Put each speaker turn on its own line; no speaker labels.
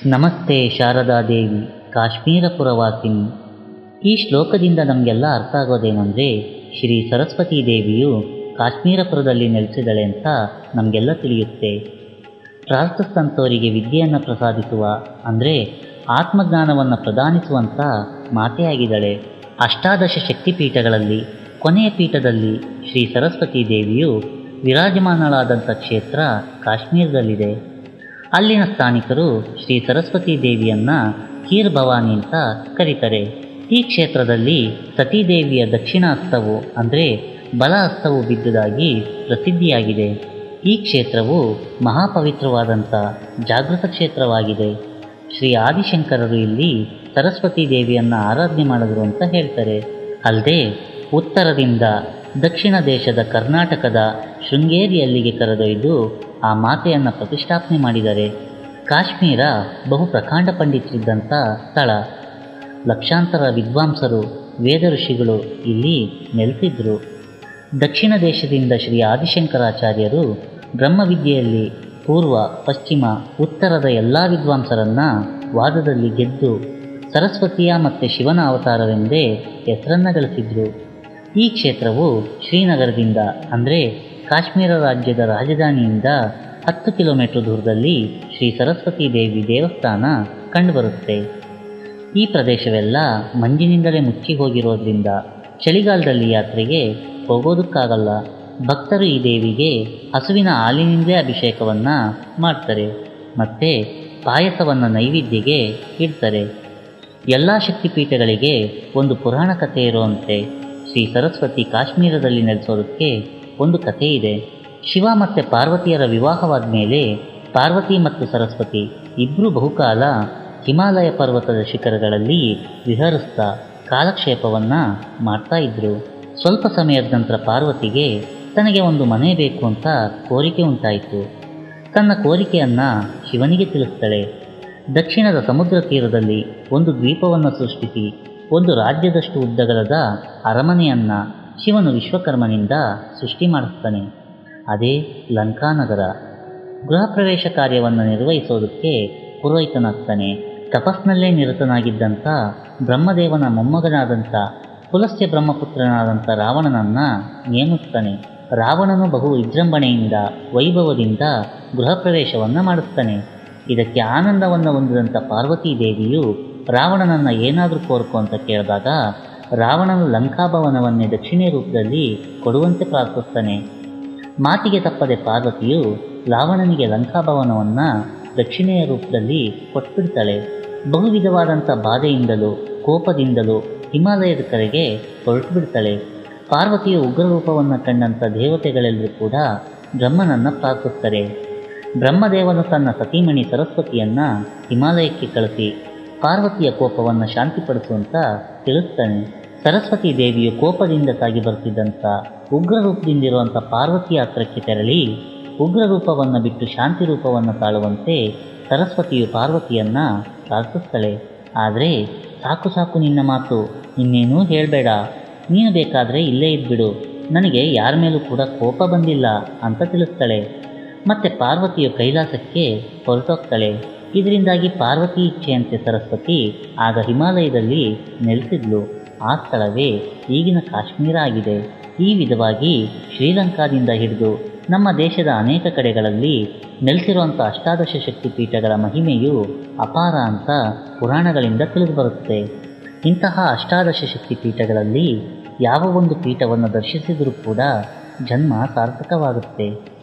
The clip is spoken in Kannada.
ನಮಸ್ತೆ ಶಾರದಾ ದೇವಿ ಕಾಶ್ಮೀರ ಪುರವಾಸಿನಿ ಈ ಶ್ಲೋಕದಿಂದ ನಮಗೆಲ್ಲ ಅರ್ಥ ಆಗೋದೇನೆಂದರೆ ಶ್ರೀ ಸರಸ್ವತೀ ದೇವಿಯು ಕಾಶ್ಮೀರಪುರದಲ್ಲಿ ನೆಲೆಸಿದಳೆ ಅಂತ ನಮಗೆಲ್ಲ ತಿಳಿಯುತ್ತೆ ಪ್ರಾರ್ಥಿಸಿದಂಥವರಿಗೆ ವಿದ್ಯೆಯನ್ನು ಪ್ರಸಾದಿಸುವ ಅಂದರೆ ಆತ್ಮಜ್ಞಾನವನ್ನು ಪ್ರದಾನಿಸುವಂಥ ಮಾತೆ ಆಗಿದ್ದಾಳೆ ಅಷ್ಟಾದಶ ಶಕ್ತಿಪೀಠಗಳಲ್ಲಿ ಕೊನೆಯ ಪೀಠದಲ್ಲಿ ಶ್ರೀ ಸರಸ್ವತೀ ದೇವಿಯು ವಿರಾಜಮಾನಳಾದಂಥ ಕ್ಷೇತ್ರ ಕಾಶ್ಮೀರದಲ್ಲಿದೆ ಅಲ್ಲಿನ ಸ್ಥಾನಿಕರು ಶ್ರೀ ಸರಸ್ವತೀ ದೇವಿಯನ್ನ ಕೀರ್ ಭವಾನಿ ಅಂತ ಕರೀತಾರೆ ಈ ಕ್ಷೇತ್ರದಲ್ಲಿ ಸತೀದೇವಿಯ ದಕ್ಷಿಣ ಹಸ್ತವು ಅಂದರೆ ಬಲ ಹಸ್ತವು ಬಿದ್ದುದಾಗಿ ಪ್ರಸಿದ್ಧಿಯಾಗಿದೆ ಈ ಕ್ಷೇತ್ರವು ಮಹಾಪವಿತ್ರವಾದಂಥ ಜಾಗೃತ ಕ್ಷೇತ್ರವಾಗಿದೆ ಶ್ರೀ ಆದಿಶಂಕರರು ಇಲ್ಲಿ ಸರಸ್ವತೀ ದೇವಿಯನ್ನು ಆರಾಧನೆ ಮಾಡಿದ್ರು ಅಂತ ಹೇಳ್ತಾರೆ ಅಲ್ಲದೆ ಉತ್ತರದಿಂದ ದಕ್ಷಿಣ ದೇಶದ ಕರ್ನಾಟಕದ ಶೃಂಗೇರಿಯಲ್ಲಿಗೆ ಕರೆದೊಯ್ದು ಆ ಮಾತೆಯನ್ನು ಪ್ರತಿಷ್ಠಾಪನೆ ಮಾಡಿದ್ದಾರೆ ಕಾಶ್ಮೀರ ಬಹು ಪ್ರಕಾಂಡ ಪಂಡಿತರಿದ್ದಂಥ ಸ್ಥಳ ಲಕ್ಷಾಂತರ ವಿದ್ವಾಂಸರು ವೇದ ಋಷಿಗಳು ಇಲ್ಲಿ ನೆಲೆಸಿದ್ರು ದಕ್ಷಿಣ ದೇಶದಿಂದ ಶ್ರೀ ಆದಿಶಂಕರಾಚಾರ್ಯರು ಬ್ರಹ್ಮವಿದ್ಯೆಯಲ್ಲಿ ಪೂರ್ವ ಪಶ್ಚಿಮ ಉತ್ತರದ ಎಲ್ಲ ವಿದ್ವಾಂಸರನ್ನ ವಾದದಲ್ಲಿ ಗೆದ್ದು ಸರಸ್ವತಿಯ ಮತ್ತು ಶಿವನ ಅವತಾರವೆಂದೇ ಹೆಸರನ್ನು ಗಳಿಸಿದ್ರು ಈ ಕ್ಷೇತ್ರವು ಶ್ರೀನಗರದಿಂದ ಅಂದರೆ ಕಾಶ್ಮೀರ ರಾಜ್ಯದ ರಾಜಧಾನಿಯಿಂದ ಹತ್ತು ಕಿಲೋಮೀಟರ್ ದೂರದಲ್ಲಿ ಶ್ರೀ ಸರಸ್ವತೀ ದೇವಿ ದೇವಸ್ಥಾನ ಕಂಡುಬರುತ್ತೆ ಈ ಪ್ರದೇಶವೆಲ್ಲ ಮಂಜಿನಿಂದಲೇ ಮುಚ್ಚಿ ಹೋಗಿರೋದ್ರಿಂದ ಚಳಿಗಾಲದಲ್ಲಿ ಯಾತ್ರೆಗೆ ಹೋಗೋದಕ್ಕಾಗಲ್ಲ ಭಕ್ತರು ಈ ದೇವಿಗೆ ಹಸುವಿನ ಹಾಲಿನಿಂದಲೇ ಅಭಿಷೇಕವನ್ನು ಮಾಡ್ತಾರೆ ಮತ್ತು ಪಾಯಸವನ್ನು ನೈವೇದ್ಯಗೆ ಇಡ್ತಾರೆ ಎಲ್ಲ ಶಕ್ತಿಪೀಠಗಳಿಗೆ ಒಂದು ಪುರಾಣ ಕಥೆ ಇರುವಂತೆ ಶ್ರೀ ಸರಸ್ವತಿ ಕಾಶ್ಮೀರದಲ್ಲಿ ನೆಲೆಸೋದಕ್ಕೆ ಒಂದು ಕಥೆ ಇದೆ ಶಿವ ಮತ್ತು ಪಾರ್ವತಿಯರ ವಿವಾಹವಾದ ಮೇಲೆ ಪಾರ್ವತಿ ಮತ್ತು ಸರಸ್ವತಿ ಇಬ್ಬರೂ ಬಹುಕಾಲ ಹಿಮಾಲಯ ಪರ್ವತದ ಶಿಖರಗಳಲ್ಲಿ ವಿಹರಿಸ್ತಾ ಕಾಲಕ್ಷೇಪವನ್ನು ಮಾಡ್ತಾ ಇದ್ದರು ಸ್ವಲ್ಪ ಸಮಯದ ನಂತರ ಪಾರ್ವತಿಗೆ ತನಗೆ ಒಂದು ಮನೆ ಬೇಕು ಅಂತ ಕೋರಿಕೆ ಉಂಟಾಯಿತು ತನ್ನ ಕೋರಿಕೆಯನ್ನು ಶಿವನಿಗೆ ತಿಳಿಸ್ತಾಳೆ ದಕ್ಷಿಣದ ಸಮುದ್ರ ತೀರದಲ್ಲಿ ಒಂದು ದ್ವೀಪವನ್ನು ಸೃಷ್ಟಿಸಿ ಒಂದು ರಾಜ್ಯದಷ್ಟು ಉದ್ದಗಲದ ಅರಮನೆಯನ್ನು ಶಿವನು ವಿಶ್ವಕರ್ಮನಿಂದ ಸೃಷ್ಟಿ ಮಾಡಿಸ್ತಾನೆ ಅದೇ ಲಂಕಾನಗರ ಗೃಹ ಪ್ರವೇಶ ಕಾರ್ಯವನ್ನು ನಿರ್ವಹಿಸೋದಕ್ಕೆ ಪುರೋಹಿತನಾಗ್ತಾನೆ ತಪಸ್ನಲ್ಲೇ ನಿರತನಾಗಿದ್ದಂಥ ಬ್ರಹ್ಮದೇವನ ಮೊಮ್ಮಗನಾದಂಥ ಪುಲಸ್ತ್ಯ ಬ್ರಹ್ಮಪುತ್ರನಾದಂಥ ರಾವಣನನ್ನು ನೇಮಿಸ್ತಾನೆ ರಾವಣನು ಬಹು ವಿಜೃಂಭಣೆಯಿಂದ ವೈಭವದಿಂದ ಗೃಹ ಪ್ರವೇಶವನ್ನು ಮಾಡಿಸ್ತಾನೆ ಇದಕ್ಕೆ ಆನಂದವನ್ನು ಹೊಂದಿದಂಥ ಪಾರ್ವತೀ ದೇವಿಯು ರಾವಣನನ್ನು ಏನಾದರೂ ಕೋರ್ಕೊ ಅಂತ ಕೇಳಿದಾಗ ರಾವಣನು ಲಂಕಾಭವನವನ್ನೇ ದಕ್ಷಿಣ ರೂಪದಲ್ಲಿ ಕೊಡುವಂತೆ ಪ್ರಾರ್ಥಿಸ್ತಾನೆ ಮಾತಿಗೆ ತಪ್ಪದೆ ಪಾರ್ವತಿಯು ರಾವಣನಿಗೆ ಲಂಕಾಭವನವನ್ನು ದಕ್ಷಿಣೆಯ ರೂಪದಲ್ಲಿ ಕೊಟ್ಬಿಡ್ತಾಳೆ ಬಹುವಿಧವಾದಂಥ ಬಾಧೆಯಿಂದಲೂ ಕೋಪದಿಂದಲೂ ಹಿಮಾಲಯದ ಕಡೆಗೆ ಹೊರಟು ಬಿಡ್ತಾಳೆ ಪಾರ್ವತಿಯ ಉಗ್ರರೂಪವನ್ನು ಕಂಡಂಥ ದೇವತೆಗಳೆಲ್ಲರೂ ಕೂಡ ಬ್ರಹ್ಮನನ್ನು ಪ್ರಾರ್ಥಿಸ್ತಾರೆ ಬ್ರಹ್ಮದೇವನು ತನ್ನ ಸತೀಮಣಿ ಸರಸ್ವತಿಯನ್ನು ಹಿಮಾಲಯಕ್ಕೆ ಕಳಿಸಿ ಪಾರ್ವತಿಯ ಕೋಪವನ್ನು ಶಾಂತಿಪಡಿಸುವಂತ ತಿಳಿಸ್ತಾನೆ ಸರಸ್ವತಿ ದೇವಿಯು ಕೋಪದಿಂದ ಸಾಗಿ ಬರ್ತಿದ್ದಂಥ ಉಗ್ರ ರೂಪದಿಂದಿರುವಂಥ ಪಾರ್ವತಿಯ ಹತ್ರಕ್ಕೆ ತೆರಳಿ ಉಗ್ರ ರೂಪವನ್ನು ಬಿಟ್ಟು ಶಾಂತಿ ರೂಪವನ್ನು ತಾಳುವಂತೆ ಸರಸ್ವತಿಯು ಪಾರ್ವತಿಯನ್ನು ಪ್ರಾರ್ಥಿಸ್ತಾಳೆ ಆದರೆ ಸಾಕು ಸಾಕು ನಿನ್ನ ಮಾತು ಇನ್ನೇನೂ ಹೇಳಬೇಡ ನೀನು ಬೇಕಾದರೆ ಇಲ್ಲೇ ಇದ್ಬಿಡು ನನಗೆ ಯಾರ ಮೇಲೂ ಕೂಡ ಕೋಪ ಬಂದಿಲ್ಲ ಅಂತ ತಿಳಿಸ್ತಾಳೆ ಮತ್ತೆ ಪಾರ್ವತಿಯು ಕೈಲಾಸಕ್ಕೆ ಹೊರಟೋಗ್ತಾಳೆ ಇದರಿಂದಾಗಿ ಪಾರ್ವತಿ ಇಚ್ಛೆಯಂತೆ ಸರಸ್ವತಿ ಆಗ ಹಿಮಾಲಯದಲ್ಲಿ ನೆಲೆಸಿದ್ಲು ಆ ಸ್ಥಳವೇ ಈಗಿನ ಕಾಶ್ಮೀರ ಆಗಿದೆ ಈ ವಿಧವಾಗಿ ಶ್ರೀಲಂಕಾದಿಂದ ಹಿಡಿದು ನಮ್ಮ ದೇಶದ ಅನೇಕ ಕಡೆಗಳಲ್ಲಿ ನೆಲೆಸಿರುವಂಥ ಅಷ್ಟಾದಶ ಶಕ್ತಿ ಪೀಠಗಳ ಮಹಿಮೆಯು ಅಪಾರ ಅಂತ ಪುರಾಣಗಳಿಂದ ತಿಳಿದುಬರುತ್ತೆ ಇಂತಹ ಅಷ್ಟಾದಶ ಶಕ್ತಿ ಪೀಠಗಳಲ್ಲಿ ಯಾವ ಒಂದು ಪೀಠವನ್ನು ದರ್ಶಿಸಿದರೂ ಕೂಡ ಜನ್ಮ ಸಾರ್ಥಕವಾಗುತ್ತೆ